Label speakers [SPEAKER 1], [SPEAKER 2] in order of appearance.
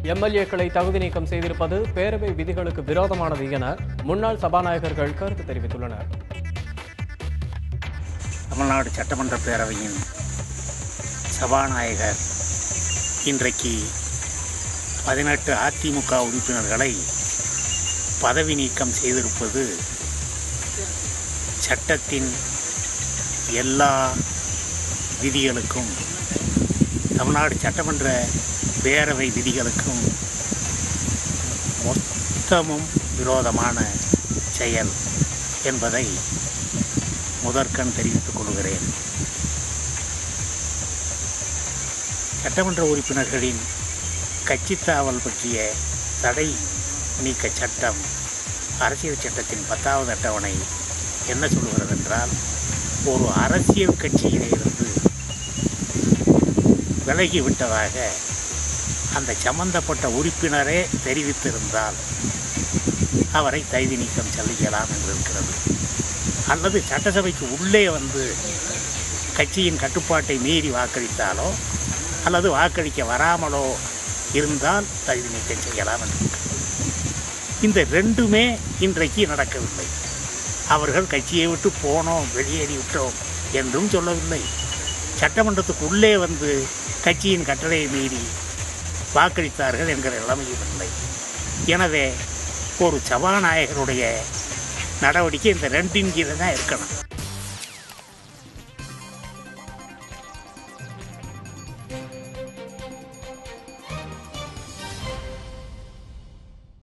[SPEAKER 1] எம்எல்ஏக்களை தகுதி நீக்கம் செய்திருப்பது பேரவை விதிகளுக்கு விரோதமானது என முன்னாள் சபாநாயகர்கள் கருத்து தெரிவித்துள்ளனர்
[SPEAKER 2] தமிழ்நாடு சட்டமன்ற பேரவையின் சபாநாயகர் இன்றைக்கு பதினெட்டு அதிமுக உறுப்பினர்களை பதவி நீக்கம் செய்திருப்பது சட்டத்தின் எல்லா விதிகளுக்கும் தமிழ்நாடு சட்டமன்ற பேரவை விதிகளுக்கும் மொத்தமும் விரோதமான செயல் என்பதை முதற்கண் தெரிவித்துக் கொள்கிறேன் சட்டமன்ற உறுப்பினர்களின் கட்சித் தாவல் பற்றிய தடை நீக்க சட்டம் அரசியல் சட்டத்தின் பத்தாவது அட்டவணை என்ன சொல்கிறது என்றால் ஒரு அரசியல் கட்சியிலிருந்து விலகிவிட்டதாக அந்த சம்பந்தப்பட்ட உறுப்பினரே தெரிவித்திருந்தால் அவரை கைது நீக்கம் செய்யலாம் என்று இருக்கிறது அல்லது சட்டசபைக்கு உள்ளே வந்து கட்சியின் கட்டுப்பாட்டை மீறி வாக்களித்தாலோ அல்லது வாக்களிக்க வராமலோ இருந்தால் தகுதி நீக்கம் செய்யலாம் என்று இருக்கிறது. இந்த ரெண்டுமே இன்றைக்கு நடக்கவில்லை அவர்கள் கட்சியை விட்டு போனோம் வெளியேறி விட்டோம் என்றும் சொல்லவில்லை சட்டமன்றத்துக்கு உள்ளே வந்து கட்சியின் கட்டளையை மீறி வாக்களித்தார்கள் என்கிற நிலைமையும் இல்லை எனவே ஒரு சபாநாயகருடைய நடவடிக்கை இந்த ரெண்டின் கீழே தான் இருக்கணும்